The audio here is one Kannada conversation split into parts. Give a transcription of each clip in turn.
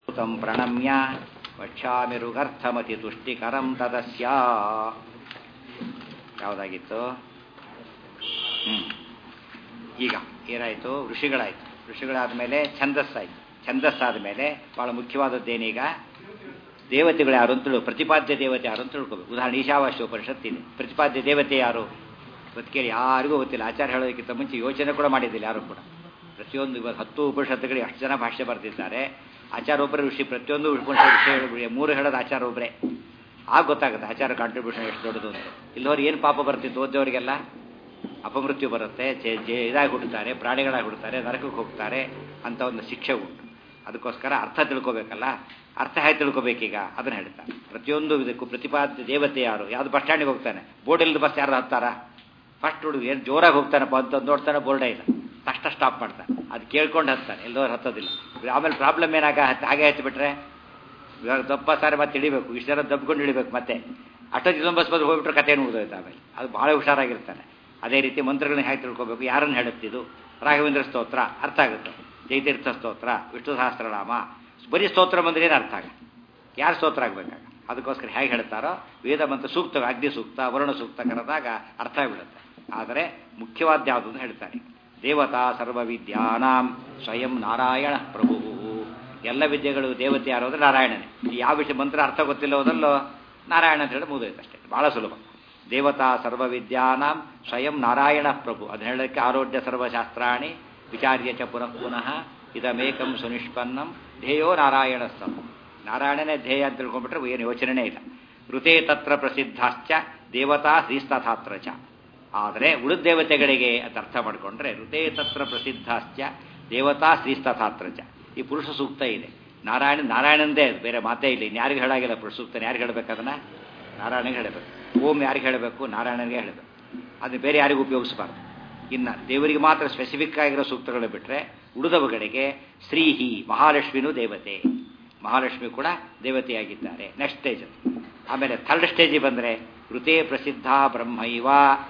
तं ಪ್ರಣಮ್ಯ ವಕ್ಷ್ಯಾಮಿ ಋಗರ್ಥಮತಿ ತುಷ್ಟಿಕರಂ ತದಸ್ಯ ಯಾವುದಾಗಿತ್ತು ಹ್ಮ್ ಈಗ ಏನಾಯಿತು ಋಷಿಗಳಾಯಿತು ಋಷಿಗಳಾದ ಮೇಲೆ ಛಂದಸ್ಸಾಯಿತು ಛಂದಸ್ಸಾದ ಮೇಲೆ ಭಾಳ ಮುಖ್ಯವಾದದ್ದೇನೀಗ ದೇವತೆಗಳು ಯಾರು ಅಂತ ತಿಳು ಪ್ರತಿಪಾದ್ಯ ದೇವತೆ ಯಾರು ಅಂತ ತಿಳ್ಕೊಬೇಕು ಉದಾಹರಣೆ ಈಶಾವಾಸ್ಯ ಉಪನಿಷತ್ತಿದೆ ಪ್ರತಿಪಾದ್ಯ ದೇವತೆ ಯಾರು ಇವತ್ತು ಕೇಳಿ ಯಾರಿಗೂ ಗೊತ್ತಿಲ್ಲ ಆಚಾರ ಹೇಳೋದಕ್ಕಿಂತ ಮುಂಚೆ ಯೋಚನೆ ಕೂಡ ಮಾಡಿದ್ದಿಲ್ಲ ಯಾರು ಕೂಡ ಪ್ರತಿಯೊಂದು ಇವತ್ತು ಹತ್ತು ಉಪನಿಷತ್ತುಗಳಿಗೆ ಎಷ್ಟು ಜನ ಭಾಷೆ ಬರ್ತಿದ್ದಾರೆ ಆಚಾರ ಒಬ್ಬರೇ ಋಷಿ ಪ್ರತಿಯೊಂದು ಉಪನಿಷತ್ ವಿಷಯ ಮೂರು ಹೇಳೋದು ಆಚಾರ ಒಬ್ಬರೇ ಆಗ ಗೊತ್ತಾಗುತ್ತೆ ಆಚಾರ ಕಾಂಟ್ರಿಬ್ಯೂಷನ್ ಎಷ್ಟು ದೊಡ್ಡದು ಅಂತ ಇಲ್ಲವ್ರು ಏನು ಪಾಪ ಬರ್ತಿತ್ತು ಓದೋರಿಗೆಲ್ಲ ಅಪಮೃತ್ಯು ಬರುತ್ತೆ ಜೆ ಜೆ ಇದಾಗಿ ಹುಡ್ತಾರೆ ಪ್ರಾಣಿಗಳಾಗಿ ಹುಡ್ತಾರೆ ನರಕಕ್ಕೆ ಹೋಗ್ತಾರೆ ಅಂತ ಒಂದು ಶಿಕ್ಷೆ ಉಂಟು ಅದಕ್ಕೋಸ್ಕರ ಅರ್ಥ ತಿಳ್ಕೊಬೇಕಲ್ಲ ಅರ್ಥ ಹೇಗೆ ತಿಳ್ಕೊಬೇಕೀಗ ಅದನ್ನು ಹೇಳ್ತಾರೆ ಪ್ರತಿಯೊಂದು ಇದಕ್ಕೂ ಪ್ರತಿಪಾದ್ಯ ದೇವತೆ ಯಾರು ಯಾವುದು ಬಸ್ ಸ್ಟ್ಯಾಂಡಿಗೆ ಹೋಗ್ತಾನೆ ಬೋರ್ಡ್ ಇಲ್ಲದ ಬಸ್ ಯಾರು ಹತ್ತಾರ ಫಸ್ಟ್ ಹುಡುಗ ಏನು ಜೋರಾಗಿ ಹೋಗ್ತಾನಪ್ಪ ಅಂತ ನೋಡ್ತಾನೆ ಬೋರ್ಡೇ ಇಲ್ಲ ತಕ್ಷಣ ಸ್ಟಾಪ್ ಮಾಡ್ತಾನೆ ಅದು ಕೇಳ್ಕೊಂಡು ಹತ್ತಾನೆ ಎಲ್ಲದವ್ರು ಹತ್ತೋದಿಲ್ಲ ಆಮೇಲೆ ಪ್ರಾಬ್ಲಮ್ ಏನಾಗ ಹಾಗೆ ಹಚ್ಚಿಬಿಟ್ರೆ ಇವಾಗ ದಪ್ಪ ಸಾರಿ ಮತ್ತೆ ಹಿಡಿಬೇಕು ಇಷ್ಟು ಜನ ದಬ್ಕೊಂಡು ಹಿಡಿಬೇಕು ಮತ್ತೆ ಅಷ್ಟೊತ್ತು ಇದೊಂದು ಬಸ್ ಬಂದು ಹೋಗ್ಬಿಟ್ರೆ ಕಥೆ ಮುಗಿದೋಯ್ತು ಆಮೇಲೆ ಅದು ಭಾಳ ಹುಷಾರಾಗಿರ್ತಾನೆ ಅದೇ ರೀತಿ ಮಂತ್ರಗಳನ್ನ ಹೇಗೆ ತಿಳ್ಕೊಬೇಕು ಯಾರನ್ನು ಹೇಳುತ್ತಿದ್ದು ರಾಘವೇಂದ್ರ ಸ್ತೋತ್ರ ಅರ್ಥ ಆಗುತ್ತೆ ಜಯತೀರ್ಥ ಸ್ತೋತ್ರ ವಿಷ್ಣು ಸಹಸ್ರನಾಮ ಬರೀ ಸ್ತೋತ್ರ ಬಂದ್ರೆ ಏನು ಅರ್ಥ ಆಗ ಯಾರು ಸ್ತೋತ್ರ ಆಗಬೇಕಾಗ ಅದಕ್ಕೋಸ್ಕರ ಹೇಗೆ ಹೇಳ್ತಾರೋ ವೇದ ಮಂತ್ರ ಸೂಕ್ತ ಅಗ್ನಿ ಸೂಕ್ತ ವರುಣ ಸೂಕ್ತ ಕರೆದಾಗ ಅರ್ಥ ಆಗಿಬಿಡುತ್ತೆ ಆದರೆ ಮುಖ್ಯವಾದ ಯಾವುದು ಅಂತ ಹೇಳ್ತಾರೆ ದೇವತಾ ಸರ್ವವಿದ್ಯಾನಾಂ ಸ್ವಯಂ ನಾರಾಯಣ ಪ್ರಭು ಎಲ್ಲ ವಿದ್ಯೆಗಳು ದೇವತೆ ಯಾರು ಅಂದರೆ ನಾರಾಯಣನೇ ಯಾವ ವಿಷಯ ಮಂತ್ರ ಅರ್ಥ ಗೊತ್ತಿಲ್ಲ ಹೋದಲ್ಲೋ ನಾರಾಯಣ ಅಂತ ಹೇಳಿ ಮುಗಿದೋಯ್ತು ಅಷ್ಟೇ ಭಾಳ ಸುಲಭ ದೇವತಾ ಸರ್ವವಿದ್ಯಾನಾಂ ಸ್ವಯಂ ನಾರಾಯಣ ಪ್ರಭು ಅದನ್ನ ಹೇಳೋಕ್ಕೆ ಆರೋಗ್ಯ ಸರ್ವಶಾಸ್ತ್ರಾಣಿ ವಿಚಾರ್ಯ ಚ ಪುನಃ ಪುನಃ ಇದಮೇಕಂ ಸುನಿಷ್ಪನ್ನಂ ಧ್ಯೇಯೋ ನಾರಾಯಣ ಸಮ ನಾರಾಯಣನೇ ಧ್ಯೇಯ ಅಂತ ತಿಳ್ಕೊಂಡ್ಬಿಟ್ರೆ ಏನು ಯೋಚನೆನೇ ಇಲ್ಲ ಋತೆ ತತ್ರ ಪ್ರಸಿದ್ಧಾಶ್ಚ ದೇವತಾ ಶ್ರೀಸ್ತಥಾತ್ರ ಚ ಆದರೆ ಉಳಿದ ದೇವತೆಗಳಿಗೆ ಅಂತ ಅರ್ಥ ಮಾಡಿಕೊಂಡ್ರೆ ಋತೆ ತತ್ರ ಪ್ರಸಿದ್ಧಾಶ್ಚ ದೇವತಾ ಶ್ರೀಸ್ತಥಾತ್ರ ಚ ಈ ಪುರುಷ ಸೂಕ್ತ ಇದೆ ನಾರಾಯಣ ನಾರಾಯಣಂದೇ ಅದು ಬೇರೆ ಮಾತೇ ಇಲ್ಲ ಇನ್ಯಾರಿಗೂ ಹೇಳಾಗಿಲ್ಲ ಪುರುಷ ಸೂಕ್ತ ಯಾರಿಗೆ ಹೇಳಬೇಕು ಅದನ್ನು ನಾರಾಯಣಗೆ ಹೇಳಬೇಕು ಓಂ ಯಾರಿಗೆ ಹೇಳಬೇಕು ನಾರಾಯಣನಿಗೆ ಹೇಳಬೇಕು ಅದು ಬೇರೆ ಯಾರಿಗೂ ಉಪಯೋಗಿಸಬಾರ್ದು ಇನ್ನು ದೇವರಿಗೆ ಮಾತ್ರ ಸ್ಪೆಸಿಫಿಕ್ ಆಗಿರೋ ಸೂಕ್ತಗಳು ಬಿಟ್ಟರೆ ಉಳಿದವುಗಳಿಗೆ ಶ್ರೀಹಿ ಮಹಾಲಕ್ಷ್ಮಿನೂ ದೇವತೆ ಮಹಾಲಕ್ಷ್ಮಿ ಕೂಡ ದೇವತೆಯಾಗಿದ್ದಾರೆ ನೆಕ್ಸ್ಟ್ ಸ್ಟೇಜ್ ಆಮೇಲೆ ಥರ್ಡ್ ಸ್ಟೇಜಿಗೆ ಬಂದರೆ ಋತೆ ಪ್ರಸಿದ್ಧ ಬ್ರಹ್ಮೈವ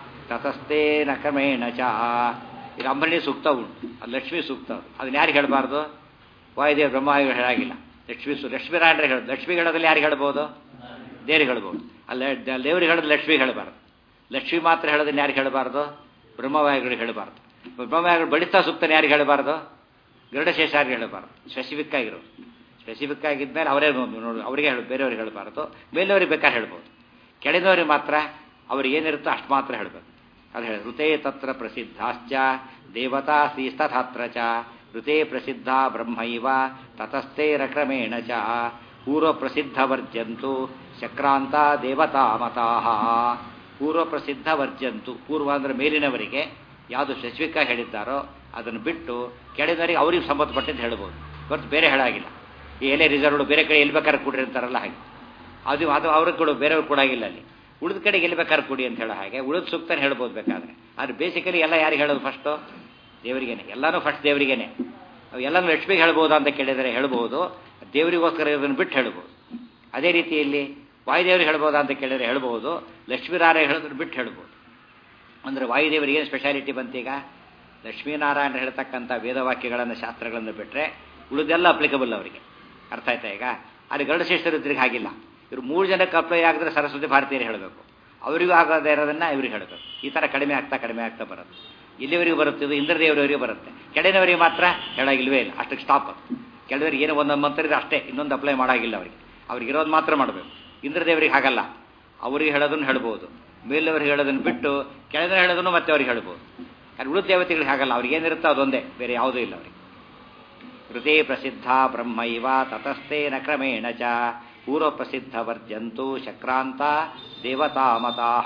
ತತಸ್ಥೇ ನ ಕ್ರಮೇಣ ಚ ಇದು ಅಂಬರಣಿ ಸೂಕ್ತ ಉಂಟು ಅದು ಲಕ್ಷ್ಮಿ ಸೂಕ್ತ ಅದನ್ನ ಯಾರಿಗೆ ಹೇಳಬಾರ್ದು ವಾಯುದೇವ ಬ್ರಹ್ಮ ಹೇಳಾಗಿಲ್ಲ ಲಕ್ಷ್ಮಿ ಸು ಲಕ್ಷ್ಮೀನಾರಾಯಣ ಹೇಳೋದು ಲಕ್ಷ್ಮಿ ಹೇಳೋದಲ್ಲಿ ಯಾರಿಗೆ ಹೇಳ್ಬೋದು ದೇವ್ರಿಗೆ ಹೇಳ್ಬೋದು ಅಲ್ಲ ದೇವ್ರಿಗೆ ಹೇಳೋದು ಲಕ್ಷ್ಮಿ ಹೇಳಬಾರ್ದು ಲಕ್ಷ್ಮಿ ಮಾತ್ರ ಹೇಳೋದನ್ನ ಯಾರಿಗೆ ಹೇಳಬಾರ್ದು ಬ್ರಹ್ಮವಾಯುಗಳಿಗೆ ಹೇಳಬಾರ್ದು ಬ್ರಹ್ಮವಾಯುಗಳು ಬಡಿತಾ ಸೂಕ್ತನ ಯಾರಿಗೆ ಹೇಳಬಾರ್ದು ಗರುಡಶೇಷಾರಿಗೆ ಹೇಳಬಾರ್ದು ಸ್ಪೆಸಿಫಿಕ್ ಆಗಿರೋ ಸ್ಪೆಸಿಫಿಕ್ ಆಗಿದ್ಮೇಲೆ ಅವರೇ ನೋಡಿ ಅವರಿಗೆ ಹೇಳ ಬೇರೆಯವ್ರಿಗೆ ಹೇಳಬಾರ್ದು ಮೇಲೆಯವ್ರಿಗೆ ಬೇಕಾದ್ರೆ ಹೇಳ್ಬೋದು ಕೆಳದವ್ರಿಗೆ ಮಾತ್ರ ಅವ್ರಿಗೆ ಏನಿರುತ್ತೋ ಅಷ್ಟು ಮಾತ್ರ ಹೇಳಬೇಕು ಅದು ಹೇಳಿ ಋತೆ ತತ್ರ ಪ್ರಸಿದ್ಧಾಶ್ಚ ದೇವತಾ ಶ್ರೀಸ್ತಥಾತ್ರ ಚ ಋತೆ ಪ್ರಸಿದ್ಧ ಬ್ರಹ್ಮೈವ ತತಸ್ಥೇರ ಕ್ರಮೇಣ ಚ ಪೂರ್ವ ಪ್ರಸಿದ್ಧ ವರ್ಜಂತು ಚಕ್ರಾಂತ ದೇವತಾ ಮತಾಹ ಪೂರ್ವ ಪ್ರಸಿದ್ಧ ವರ್ಜಂತು ಪೂರ್ವ ಅಂದರೆ ಮೇಲಿನವರಿಗೆ ಯಾವುದು ಸ್ಪೆಸಿಫಿಕ್ ಆಗಿ ಹೇಳಿದ್ದಾರೋ ಅದನ್ನು ಬಿಟ್ಟು ಕೆಳದವರಿಗೆ ಅವ್ರಿಗೆ ಸಂಬಂಧಪಟ್ಟಿದ್ದು ಹೇಳ್ಬೋದು ಹೊರತು ಬೇರೆ ಹೇಳಾಗಿಲ್ಲ ಈ ಎಲೆ ರಿಸರ್ವ್ಡ್ ಬೇರೆ ಕಡೆ ಎಲ್ಲಿ ಬೇಕಾದ್ರೆ ಕೊಡ್ರಿ ಅಂತಾರಲ್ಲ ಹಾಗೆ ಅದು ಅದು ಅವ್ರಿಗೆ ಕೊಡು ಬೇರೆಯವ್ರು ಕೊಡಾಗಿಲ್ಲ ಅಲ್ಲಿ ಉಳಿದ ಕಡೆಗೆ ಎಲ್ಲಿ ಬೇಕಾದ್ರೆ ಕೊಡಿ ಅಂತ ಹೇಳೋ ಹಾಗೆ ಉಳಿದ ಸೂಕ್ತನ ಹೇಳ್ಬೋದು ಬೇಕಾದ್ರೆ ಆದರೆ ಬೇಸಿಕಲಿ ಎಲ್ಲ ಯಾರಿಗೆ ಹೇಳೋದು ಫಸ್ಟು ದೇವರಿಗೇನೆ ಎಲ್ಲನೂ ಫಸ್ಟ್ ದೇವರಿಗೇನೆ ಎಲ್ಲನೂ ಲಕ್ಷ್ಮಿಗೆ ಹೇಳ್ಬೋದಾ ಅಂತ ಕೇಳಿದರೆ ಹೇಳ್ಬೋದು ದೇವರಿಗೋಸ್ಕರ ಇದನ್ನು ಬಿಟ್ಟು ಹೇಳ್ಬೋದು ಅದೇ ರೀತಿಯಲ್ಲಿ ವಾಯುದೇವರಿಗೆ ಹೇಳ್ಬೋದಾ ಅಂತ ಕೇಳಿದರೆ ಹೇಳ್ಬೋದು ಲಕ್ಷ್ಮೀನಾರಾಯಣ ಹೇಳೋದನ್ನು ಬಿಟ್ಟು ಹೇಳ್ಬೋದು ಅಂದರೆ ವಾಯುದೇವರಿಗೆ ಏನು ಸ್ಪೆಷಾಲಿಟಿ ಬಂತೀಗ ಲಕ್ಷ್ಮೀನಾರಾಯಣ ಹೇಳ್ತಕ್ಕಂಥ ವೇದವಾಕ್ಯಗಳನ್ನು ಶಾಸ್ತ್ರಗಳನ್ನು ಬಿಟ್ಟರೆ ಉಳಿದೆಲ್ಲ ಅಪ್ಲಿಕಬಲ್ ಅವರಿಗೆ ಅರ್ಥ ಆಯ್ತಾ ಈಗ ಅಲ್ಲಿ ಗರುಡಶ್ರೇಷ್ಠರಿದ್ರಿಗೆ ಹಾಗಿಲ್ಲ ಇವರು ಮೂರು ಜನಕ್ಕೆ ಅಪ್ಲೈ ಆಗಿದ್ರೆ ಸರಸ್ವತಿ ಭಾರತೀಯರು ಹೇಳಬೇಕು ಅವರಿಗೂ ಆಗದೇ ಇರೋದನ್ನು ಇವ್ರಿಗೆ ಹೇಳಬೇಕು ಈ ಥರ ಕಡಿಮೆ ಆಗ್ತಾ ಕಡಿಮೆ ಆಗ್ತಾ ಬರುತ್ತೆ ಇಲ್ಲಿವರೆಗೂ ಬರುತ್ತೆ ಇದು ಇಂದ್ರದೇವರವರಿಗೆ ಬರುತ್ತೆ ಕೆಳನವರಿಗೆ ಮಾತ್ರ ಹೇಳಾಗಿಲ್ವೇ ಇಲ್ಲ ಅಷ್ಟಕ್ಕೆ ಸ್ಟಾಪ್ ಕೆಳದವರಿಗೆ ಏನೋ ಒಂದೊಂದು ಮಂತ್ರ ಇದೆ ಅಷ್ಟೇ ಇನ್ನೊಂದು ಅಪ್ಲೈ ಮಾಡಾಗಿಲ್ಲ ಅವರಿಗೆ ಅವ್ರಿಗೆ ಇರೋದು ಮಾತ್ರ ಮಾಡಬೇಕು ಇಂದ್ರದೇವರಿಗೆ ಹಾಗಲ್ಲ ಅವರಿಗೆ ಹೇಳೋದನ್ನು ಹೇಳ್ಬೋದು ಮೇಲವರಿಗೆ ಹೇಳೋದನ್ನು ಬಿಟ್ಟು ಕೆಳದವ್ರು ಹೇಳೋದನ್ನು ಮತ್ತೆ ಅವ್ರಿಗೆ ಹೇಳ್ಬೋದು ಯಾರು ಉಳಿದ ದೇವತೆಗಳಿಗೆ ಹಾಗಲ್ಲ ಅವ್ರಿಗೆ ಏನಿರುತ್ತೋ ಅದೊಂದೇ ಬೇರೆ ಯಾವುದೂ ಇಲ್ಲ ಅವರಿಗೆ ಋತೆ ಪ್ರಸಿದ್ಧ ಬ್ರಹ್ಮೈವ ತತಸ್ಥೇನ ಕ್ರಮೇಣ ಚ ಪೂರ್ವ ಪ್ರಸಿದ್ಧ ವರ್ಜಂತು ಶಕ್ರಾಂತ ದೇವತಾ ಮತಾಹ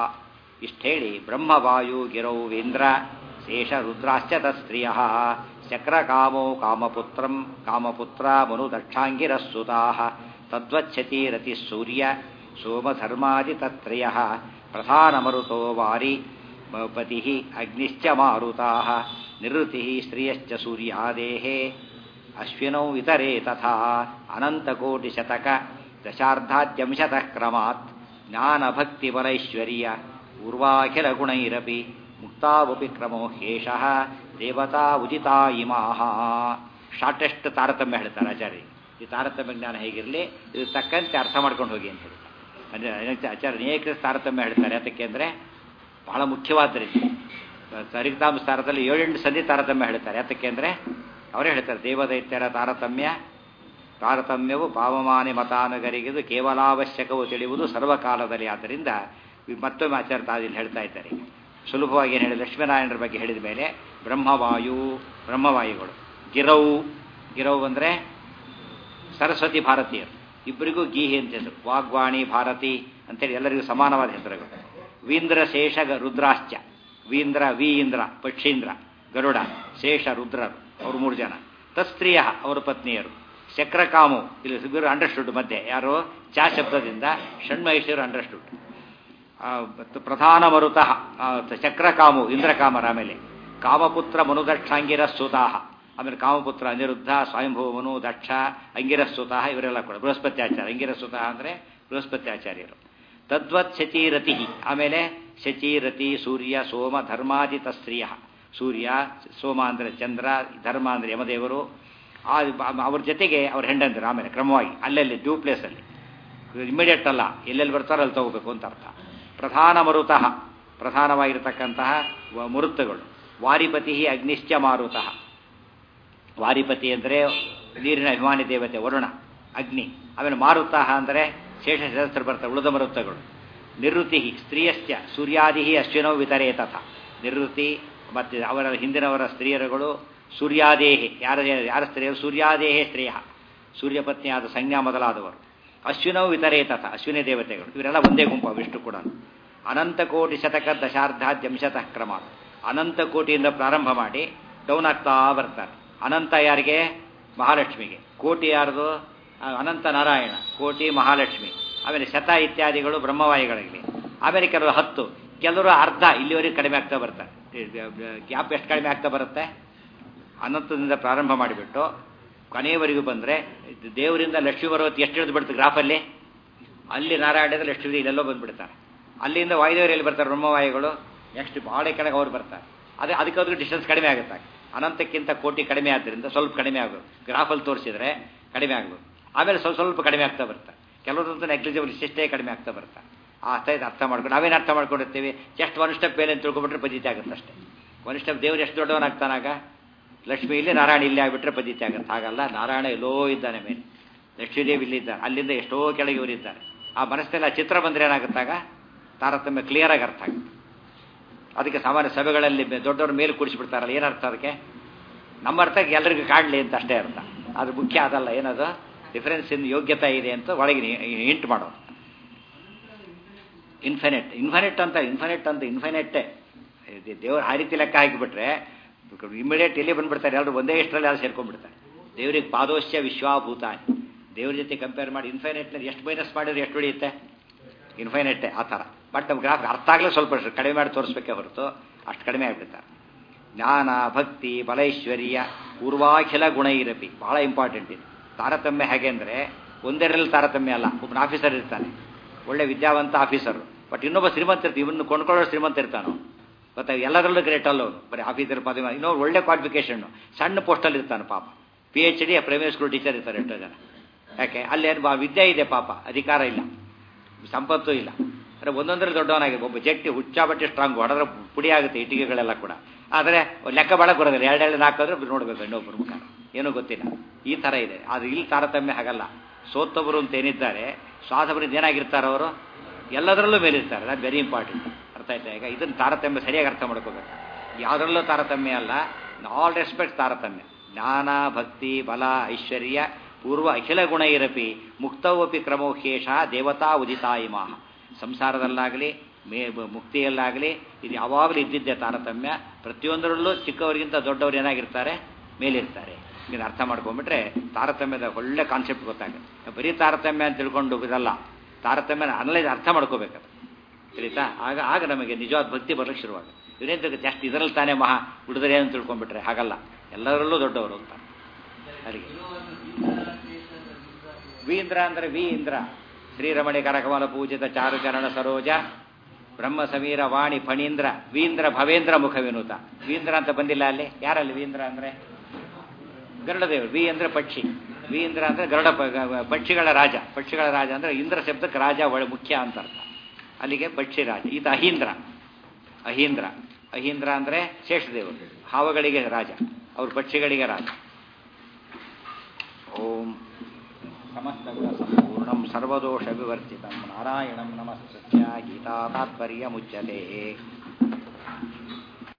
ಇಷ್ಟೇಳಿ ಬ್ರಹ್ಮವಾಯು ಗಿರೌ ವೇಂದ್ರ ಶೇಷ ರುದ್ರಾಶ್ಚ ತಸ್ತ್ರಿಯ ಶಕ್ರಕಾಮೋ ಕಾಮಪುತ್ರಂ ಕಾಮಪುತ್ರ ಮನುದಕ್ಷಾಂಗಿರಸ್ಸುತಾ ತದ್ವಚ್ಛತಿ ರತಿ ಸೂರ್ಯ ಸೋಮಧರ್ಮಾದಿ ತತ್ರಯ ಪ್ರಧಾನಮರುತೋ ವಾರಿ ಪತಿ ಅಗ್ನಿಶ್ಚ ಮಾರುತಾ ನಿವೃತ್ತಿ ಸ್ತ್ರಿಯಶ್ಚ ಸೂರ್ಯಾದೇಹೇ ಅಶ್ವಿನೌ ಇತರೆ ತಥಾ ಅನಂತಕೋಟಿಶತಕ ದಶಾರ್ಧಾದ್ಯಂಶತಃ ಕ್ರಮಾತ್ ಜ್ಞಾನಭಕ್ತಿಪರೈಶ್ವರ್ಯ ಊರ್ವಾಖಿಲ ಗುಣೈರಪಿ ಮುಕ್ತಾವಪಿ ಕ್ರಮೋ ಹೇಷಃ ದೇವತಾ ಉದಿತಾ ಇಮಾಹ ಶಾರ್ಟೆಸ್ಟ್ ತಾರತಮ್ಯ ಹೇಳ್ತಾರೆ ಆಚಾರ್ಯ ಈ ತಾರತಮ್ಯ ಜ್ಞಾನ ಹೇಗಿರಲಿ ಇದು ತಕ್ಕಂತೆ ಅರ್ಥ ಮಾಡ್ಕೊಂಡು ಹೋಗಿ ಅಂತ ಹೇಳಿ ಅಂದರೆ ಆಚಾರ್ಯ ಅನೇಕ ತಾರತಮ್ಯ ಹೇಳ್ತಾರೆ ಯಾತಕ್ಕೆ ಅಂದರೆ ಬಹಳ ಮುಖ್ಯವಾದ್ದರಿಂದ ಸರಿತಾಮ ಸಾರದಲ್ಲಿ ಏಳೆಂಟು ಸಂಧಿ ತಾರತಮ್ಯ ಹೇಳ್ತಾರೆ ಯಾತಕ್ಕೆ ಅಂದರೆ ಅವರೇ ಹೇಳ್ತಾರೆ ದೇವದೈತ್ಯರ ತಾರತಮ್ಯ ತಾರತಮ್ಯವು ಪಾವಮಾನಿ ಮತಾನುಗರಿಗಿದು ಕೇವಲಾವಶ್ಯಕವು ತಿಳಿಯುವುದು ಸರ್ವಕಾಲದಲ್ಲಿ ಆದ್ದರಿಂದ ಮತ್ತೊಮ್ಮೆ ಆಚಾರ್ಯ ತಾದಿಲ್ಲಿ ಹೇಳ್ತಾ ಇದ್ದಾರೆ ಸುಲಭವಾಗಿ ಏನು ಹೇಳಿ ಲಕ್ಷ್ಮೀನಾರಾಯಣರ ಬಗ್ಗೆ ಹೇಳಿದ ಮೇಲೆ ಬ್ರಹ್ಮವಾಯು ಬ್ರಹ್ಮವಾಯುಗಳು ಗಿರವು ಗಿರವು ಅಂದರೆ ಸರಸ್ವತಿ ಭಾರತೀಯರು ಇಬ್ಬರಿಗೂ ಗೀಹಿ ಅಂತ ಹೆಸರು ವಾಗ್ವಾಣಿ ಭಾರತಿ ಅಂತೇಳಿ ಎಲ್ಲರಿಗೂ ಸಮಾನವಾದ ಹೆಸರುಗಳು ವೀಂದ್ರ ಶೇಷ ರುದ್ರಾಶ್ಚ ವೀಂದ್ರ ವಿ ಇಂದ್ರ ಪಕ್ಷೀಂದ್ರ ಗರುಡ ಶೇಷ ರುದ್ರರು ಅವರು ಮೂರು ಜನ ತಸ್ತ್ರೀಯ ಅವರ ಪತ್ನಿಯರು ಚಕ್ರಕಾಮು ಇಲ್ಲಿ ಇಬ್ಬರು ಅಂಡರ್ಸ್ಟುಡ್ ಮಧ್ಯೆ ಯಾರು ಚಾ ಶಬ್ದದಿಂದ ಷಣ್ಮಹೇಶ್ವರು ಅಂಡರ್ಸ್ಟುಡ್ ಪ್ರಧಾನ ಮರುತಃ ಚಕ್ರಕಾಮು ಇಂದ್ರಕಾಮರ ಆಮೇಲೆ ಕಾಮಪುತ್ರ ಮನುದಕ್ಷಾಂಗಿರ ಸುತಾಹ ಆಮೇಲೆ ಕಾಮಪುತ್ರ ಅನಿರುದ್ಧ ಸ್ವಯಂಭೂಮನು ದಕ್ಷ ಅಂಗಿರಸ್ಸುತಃ ಇವರೆಲ್ಲ ಕೂಡ ಬೃಹಸ್ಪತಿ ಆಚಾರ್ಯ ಅಂಗಿರಸ್ಸುತಃ ಅಂದರೆ ಬೃಹಸ್ಪತಿ ಆಚಾರ್ಯರು ತದ್ವತ್ ಶಚೀರತಿ ಆಮೇಲೆ ಶಚೀರತಿ ಸೂರ್ಯ ಸೋಮ ಧರ್ಮಾದಿತ ಸ್ತ್ರೀಯ ಸೂರ್ಯ ಸೋಮ ಅಂದರೆ ಚಂದ್ರ ಧರ್ಮ ಅಂದರೆ ಯಮದೇವರು ಆ ಅವ್ರ ಜೊತೆಗೆ ಅವ್ರ ಹೆಂಡಂದ್ರು ಆಮೇಲೆ ಕ್ರಮವಾಗಿ ಅಲ್ಲಲ್ಲಿ ಡ್ಯೂ ಪ್ಲೇಸಲ್ಲಿ ಇಮಿಡಿಯೇಟ್ ಅಲ್ಲ ಎಲ್ಲೆಲ್ಲಿ ಬರ್ತಾರೋ ಅಲ್ಲಿ ತಗೋಬೇಕು ಅಂತ ಅರ್ಥ ಪ್ರಧಾನ ಮರುತಃ ಪ್ರಧಾನವಾಗಿರತಕ್ಕಂತಹ ಮರುತ್ತುಗಳು ವಾರಿಪತಿ ಅಗ್ನಿಶ್ಚ ಮಾರುತಃ ವಾರಿಪತಿ ಅಂದರೆ ನೀರಿನ ಅಭಿಮಾನಿ ದೇವತೆ ವರುಣ ಅಗ್ನಿ ಆಮೇಲೆ ಮಾರುತಃ ಅಂದರೆ ಶೇಷ ಸಹಸ್ರ ಬರ್ತಾರೆ ಉಳಿದ ಮರುತ್ತಗಳು ನಿವೃತ್ತಿ ಸ್ತ್ರೀಯಶ್ಚ ಸೂರ್ಯಾದಿ ಅಶ್ವಿನೋ ವಿತರೇ ತಥ ನಿವೃತ್ತಿ ಮತ್ತು ಅವರ ಹಿಂದಿನವರ ಸ್ತ್ರೀಯರುಗಳು ಸೂರ್ಯಾದೇಹಿ ಯಾರ ಯಾರ ಸ್ತ್ರೀಯರು ಸೂರ್ಯಾದೇಹೇ ಸ್ತ್ರೀಯ ಸೂರ್ಯಪತ್ನಿಯಾದ ಸಂಜ್ಞಾ ಮೊದಲಾದವರು ಅಶ್ವಿನವು ವಿತರೇ ತಥ ಅಶ್ವಿನಿ ದೇವತೆಗಳು ಇವರೆಲ್ಲ ಒಂದೇ ಗುಂಪು ವಿಷ್ಣು ಕೂಡ ಅನಂತ ಕೋಟಿ ಶತಕ ದಶಾರ್ಧಾದ್ಯಂಶತಃ ಕ್ರಮ ಅನಂತ ಕೋಟಿಯಿಂದ ಪ್ರಾರಂಭ ಮಾಡಿ ಡೌನ್ ಆಗ್ತಾ ಬರ್ತಾರೆ ಅನಂತ ಯಾರಿಗೆ ಮಹಾಲಕ್ಷ್ಮಿಗೆ ಕೋಟಿ ಯಾರ್ದು ಅನಂತ ನಾರಾಯಣ ಕೋಟಿ ಮಹಾಲಕ್ಷ್ಮಿ ಆಮೇಲೆ ಶತ ಇತ್ಯಾದಿಗಳು ಬ್ರಹ್ಮವಾಯುಗಳಿಗೆ ಆಮೇಲೆ ಕೆಲವರು ಹತ್ತು ಕೆಲವರು ಅರ್ಧ ಇಲ್ಲಿವರೆಗೆ ಕಡಿಮೆ ಆಗ್ತಾ ಬರ್ತಾರೆ ಗ್ಯಾಪ್ ಎಷ್ಟು ಕಡಿಮೆ ಆಗ್ತಾ ಬರುತ್ತೆ ಅನಂತದಿಂದ ಪ್ರಾರಂಭ ಮಾಡಿಬಿಟ್ಟು ಕೊನೆಯವರೆಗೂ ಬಂದರೆ ದೇವರಿಂದ ಲಕ್ಷ್ಮೀ ಬರೋತ್ತು ಎಷ್ಟು ಹಿಡಿದು ಬಿಡುತ್ತೆ ಗ್ರಾಫಲ್ಲಿ ಅಲ್ಲಿ ನಾರಾಯಣದ ಲಕ್ಷ್ಮೀ ಇಲ್ಲೆಲ್ಲೋ ಬಂದುಬಿಡ್ತಾರೆ ಅಲ್ಲಿಂದ ವಾಯುದೇವರು ಎಲ್ಲಿ ಬರ್ತಾರೆ ಬ್ರಹ್ಮವಾಯುಗಳು ನೆಕ್ಸ್ಟ್ ಭಾಳ ಕೆಳಗೆ ಅವ್ರು ಬರ್ತಾರೆ ಅದೇ ಅದಕ್ಕೆ ಅದ್ರ ಡಿಸ್ಟೆನ್ಸ್ ಕಡಿಮೆ ಆಗುತ್ತೆ ಅನಂತಕ್ಕಿಂತ ಕೋಟಿ ಕಡಿಮೆ ಆದ್ದರಿಂದ ಸ್ವಲ್ಪ ಕಡಿಮೆ ಆಗೋದು ಗ್ರಾಫಲ್ಲಿ ತೋರಿಸಿದ್ರೆ ಕಡಿಮೆ ಆಗ್ಬೋದು ಆಮೇಲೆ ಸ್ವಲ್ಪ ಸ್ವಲ್ಪ ಕಡಿಮೆ ಆಗ್ತಾ ಬರ್ತಾರೆ ಕೆಲವರಂತೂ ನೆಗ್ಲಿಜಿಬಲ್ ಇಷ್ಟೇ ಕಡಿಮೆ ಆಗ್ತಾ ಬರ್ತಾರೆ ಆ ಅರ್ಥ ಇದು ಅರ್ಥ ಮಾಡ್ಕೊಂಡು ನಾವೇನು ಅರ್ಥ ಮಾಡ್ಕೊಂಡಿರ್ತೀವಿ ಜಸ್ಟ್ ಒನ್ ಸ್ಟೆಪ್ ಮೇಲೆ ತಿಳ್ಕೊಬಿಟ್ರೆ ಪದ್ಧತಿ ಆಗುತ್ತೆ ಅಷ್ಟೇ ಒನ್ ಸ್ಟೆಪ್ ದೇವ್ರು ಎಷ್ಟು ದೊಡ್ಡವನಾಗ್ತಾನಾಗ ಲಕ್ಷ್ಮಿ ಇಲ್ಲಿ ನಾರಾಯಣ ಇಲ್ಲಿ ಆಗಿಬಿಟ್ರೆ ಪದ್ಧತಿ ಆಗುತ್ತೆ ಹಾಗಲ್ಲ ನಾರಾಯಣ ಎಲ್ಲೋ ಇದ್ದಾನೆ ಮೇಲೆ ಲಕ್ಷ್ಮೀದೇವಿ ಇಲ್ಲಿದ್ದಾರೆ ಅಲ್ಲಿಂದ ಎಷ್ಟೋ ಕೆಳಗೆ ಇವರಿದ್ದಾರೆ ಆ ಮನಸ್ಸಿನಲ್ಲಿ ಆ ಚಿತ್ರ ಬಂದರೆ ಏನಾಗುತ್ತಾಗ ತಾರತಮ್ಯ ಕ್ಲಿಯರಾಗಿ ಅರ್ಥ ಆಗುತ್ತೆ ಅದಕ್ಕೆ ಸಾಮಾನ್ಯ ಸಭೆಗಳಲ್ಲಿ ದೊಡ್ಡವ್ರ ಮೇಲೆ ಕೂಡಿಸಿಬಿಡ್ತಾರಲ್ಲ ಏನರ್ಥ ಅದಕ್ಕೆ ನಮ್ಮ ಅರ್ಥಕ್ಕೆ ಎಲ್ಲರಿಗೂ ಕಾಡಲಿ ಅಂತ ಅಷ್ಟೇ ಅರ್ಥ ಅದು ಮುಖ್ಯ ಅದಲ್ಲ ಏನದು ಡಿಫರೆನ್ಸ್ ಇನ್ ಯೋಗ್ಯತೆ ಇದೆ ಅಂತ ಒಳಗೆ ಹಿಂಟ್ ಮಾಡೋದು ಇನ್ಫಿನಿಟ್ ಇನ್ಫಿನಿಟ್ ಅಂತ ಇನ್ಫಿನಿಟ್ ಅಂತ ಇನ್ಫಿನಿಟ್ಟೇ ದೇವ್ರು ಆ ರೀತಿ ಲೆಕ್ಕ ಹಾಕಿಬಿಟ್ರೆ ಇಮಿಡಿಯೇಟ್ ಎಲ್ಲಿ ಬಂದ್ಬಿಡ್ತಾರೆ ಎಲ್ಲರೂ ಒಂದೇ ಇಷ್ಟರಲ್ಲಿ ಯಾರು ಸೇರ್ಕೊಂಡ್ಬಿಡ್ತಾರೆ ದೇವ್ರಿಗೆ ಪಾದೋಶ್ಯ ವಿಶ್ವಾಭೂತ ದೇವ್ರ ಜೊತೆ ಕಂಪೇರ್ ಮಾಡಿ ಇನ್ಫೈನೈಟ್ನಲ್ಲಿ ಎಷ್ಟು ಮೈನಸ್ ಮಾಡಿದ್ರೆ ಎಷ್ಟು ಉಳಿಯುತ್ತೆ ಇನ್ಫೈನೈಟೇ ಆ ಥರ ಬಟ್ ನಮ್ಮ ಗ್ರಾಫ್ ಅರ್ಥ ಆಗಲೇ ಸ್ವಲ್ಪ ಕಡಿಮೆ ಮಾಡಿ ತೋರಿಸ್ಬೇಕೇ ಹೊರತು ಅಷ್ಟು ಕಡಿಮೆ ಆಗಿಬಿಡ್ತಾರೆ ಜ್ಞಾನ ಭಕ್ತಿ ಬಲೈಶ್ವರ್ಯ ಪೂರ್ವಾಖಿಲ ಗುಣ ಇರಪಿ ಬಹಳ ಇಂಪಾರ್ಟೆಂಟ್ ಇದು ತಾರತಮ್ಯ ಹೇಗೆ ಅಂದರೆ ಒಂದೆರಡರಲ್ಲಿ ತಾರತಮ್ಯ ಅಲ್ಲ ಒಬ್ಬನ ಆಫೀಸರ್ ಇರ್ತಾನೆ ಒಳ್ಳೆ ವಿದ್ಯಾವಂತ ಆಫೀಸರು ಬಟ್ ಇನ್ನೊಬ್ಬ ಶ್ರೀಮಂತ ಇರ್ತೀವಿ ಇವನ್ನ ಕೊಂಡ್ಕೊಳ್ಳೋ ಶ್ರೀಮಂತ ಇರ್ತಾನೋ ಗೊತ್ತಾ ಎಲ್ಲದರಲ್ಲೂ ಗ್ರೇಟ್ ಅಲ್ಲ ಅವನು ಬರೀ ಆಫೀಸರ್ ಪದವಿ ಇನ್ನೊಂದು ಒಳ್ಳೆ ಕ್ವಾಲಿಫಿಕೇಷನ್ನು ಸಣ್ಣ ಪೋಸ್ಟಲ್ಲಿ ಇರ್ತಾನೆ ಪಾಪ P H D primary school teacher ಇರ್ತಾರೆ ಎಷ್ಟೋ ಜನ ಯಾಕೆ ಅಲ್ಲೇನು ವಿದ್ಯೆ ಇದೆ ಪಾಪ ಅಧಿಕಾರ ಇಲ್ಲ ಸಂಪತ್ತು ಇಲ್ಲ ಅಂದರೆ ಒಂದೊಂದರಲ್ಲಿ ದೊಡ್ಡವನಾಗಿದೆ ಒಬ್ಬ ಜಟ್ಟಿ ಹುಚ್ಚ ಬಟ್ಟೆ ಸ್ಟ್ರಾಂಗ್ ಹೊಡೆದ್ರೆ ಪುಡಿ ಆಗುತ್ತೆ ಇಟ್ಟಿಗೆಗಳೆಲ್ಲ ಕೂಡ ಆದರೆ ಲೆಕ್ಕ ಬಾಳಕ್ಕೆ ಬರೋದಿಲ್ಲ ಎರಡೆರಡು ಹಾಕಿದ್ರೆ ನೋಡಬೇಕು ಇನ್ನೊಬ್ಬರು ಮುಖ ಏನೂ ಗೊತ್ತಿಲ್ಲ ಈ ಥರ ಇದೆ ಆದರೆ ಇಲ್ಲಿ ತಾರತಮ್ಯ ಹಾಗಲ್ಲ ಸೋತವರು ಅಂತ ಏನಿದ್ದಾರೆ ಸ್ವಾದವರಿಂದ ಏನಾಗಿರ್ತಾರೆ ಅವರು ಎಲ್ಲದರಲ್ಲೂ ಮೇಲಿರ್ತಾರೆ ಅದು ವೆರಿ ಇಂಪಾರ್ಟೆಂಟ್ ಅರ್ಥ ಆಯ್ತಾ ಈಗ ಇದನ್ನು ತಾರತಮ್ಯ ಸರಿಯಾಗಿ ಅರ್ಥ ಮಾಡ್ಕೋಬೇಕು ಯಾವುದರಲ್ಲೂ ತಾರತಮ್ಯ ಅಲ್ಲ ಆಲ್ ರೆಸ್ಪೆಕ್ಟ್ ತಾರತಮ್ಯ ಜ್ಞಾನ ಭಕ್ತಿ ಬಲ ಐಶ್ವರ್ಯ ಪೂರ್ವ ಅಖಿಲ ಗುಣ ಇರಪಿ ಮುಕ್ತವಪಿ ಕ್ರಮೋಹೇಶ ದೇವತಾ ಉದಿತಾಯಿಮಾಹ ಸಂಸಾರದಲ್ಲಾಗಲಿ ಮೇ ಮುಕ್ತಿಯಲ್ಲಾಗಲಿ ಇದು ಯಾವಾಗಲೂ ಇದ್ದಿದ್ದೆ ತಾರತಮ್ಯ ಪ್ರತಿಯೊಂದರಲ್ಲೂ ಚಿಕ್ಕವರಿಗಿಂತ ದೊಡ್ಡವರು ಏನಾಗಿರ್ತಾರೆ ಮೇಲಿರ್ತಾರೆ ಇದನ್ನು ಅರ್ಥ ಮಾಡ್ಕೊಂಡ್ಬಿಟ್ರೆ ತಾರತಮ್ಯದ ಒಳ್ಳೆ ಕಾನ್ಸೆಪ್ಟ್ ಗೊತ್ತಾಗುತ್ತೆ ಬರೀ ತಾರತಮ್ಯ ಅಂತ ತಿಳ್ಕೊಂಡು ಇದಲ್ಲ ತಾರತಮ್ಯನ ಅನಲೈಸ್ ಅರ್ಥ ಮಾಡ್ಕೋಬೇಕು ತಿಳಿತಾ ಆಗ ಆಗ ನಮಗೆ ನಿಜವಾದ ಭಕ್ತಿ ಬರಲಿಕ್ಕೆ ಶುರುವಾಗ ಇವರೇನು ಜಾಸ್ತಿ ಇದರಲ್ಲಿ ತಾನೇ ಮಹಾ ಹುಡುಗರೆ ಏನು ತಿಳ್ಕೊಂಡ್ಬಿಟ್ರೆ ಹಾಗಲ್ಲ ಎಲ್ಲರಲ್ಲೂ ದೊಡ್ಡವರು ಅಂತ ಅಲ್ಲಿಗೆ ವಿ ಇಂದ್ರ ಅಂದರೆ ವಿ ಇಂದ್ರ ಶ್ರೀರಮಣಿ ಕರಕಮಲ ಪೂಜಿತ ಚಾರುಚರಣ ಸರೋಜ ಬ್ರಹ್ಮ ಸಮೀರ ವಾಣಿ ಫಣೀಂದ್ರ ವೀಂದ್ರ ಭವೇಂದ್ರ ಮುಖ ವಿನೂತ ವೀಂದ್ರ ಅಂತ ಬಂದಿಲ್ಲ ಅಲ್ಲಿ ಯಾರಲ್ಲಿ ವೀಂದ್ರ ಅಂದರೆ ಗರುಡದೇವರು ವಿ ಅಂದರೆ ಪಕ್ಷಿ ವೀಂದ್ರ ಅಂದರೆ ಗರುಡ ಪ- ಗ- ಪಕ್ಷಿಗಳ ರಾಜ ಪಕ್ಷಿಗಳ ರಾಜ ಅಂದರೆ ಇಂದ್ರ ಶಬ್ದಕ್ಕೆ ರಾಜ ಒಳ ಮುಖ್ಯ ಅಂತ ಅರ್ಥ ಅಲ್ಲಿಗೆ ಪಕ್ಷಿ ರಾಜ ಈತ ಅಹೀಂದ್ರ ಅಹೀಂದ್ರ ಅಹೀಂದ್ರ ಅಂದರೆ ಶೇಷದೇವರು ಹಾವಗಳಿಗೆ ರಾಜ ಅವರು ಪಕ್ಷಿಗಳಿಗೆ ರಾಜ ಓಂ ಸಮಸ್ತ ಗುಣ ಸಂಪೂರ್ಣಂ ಸರ್ವದೋಷ ವಿವರ್ಜಿತಂ ನಾರಾಯಣಂ ನಮಸ್ಕೃತ್ಯ ಗೀತಾ ತಾತ್ಪರ್ಯ ಮುಚ್ಯತೆ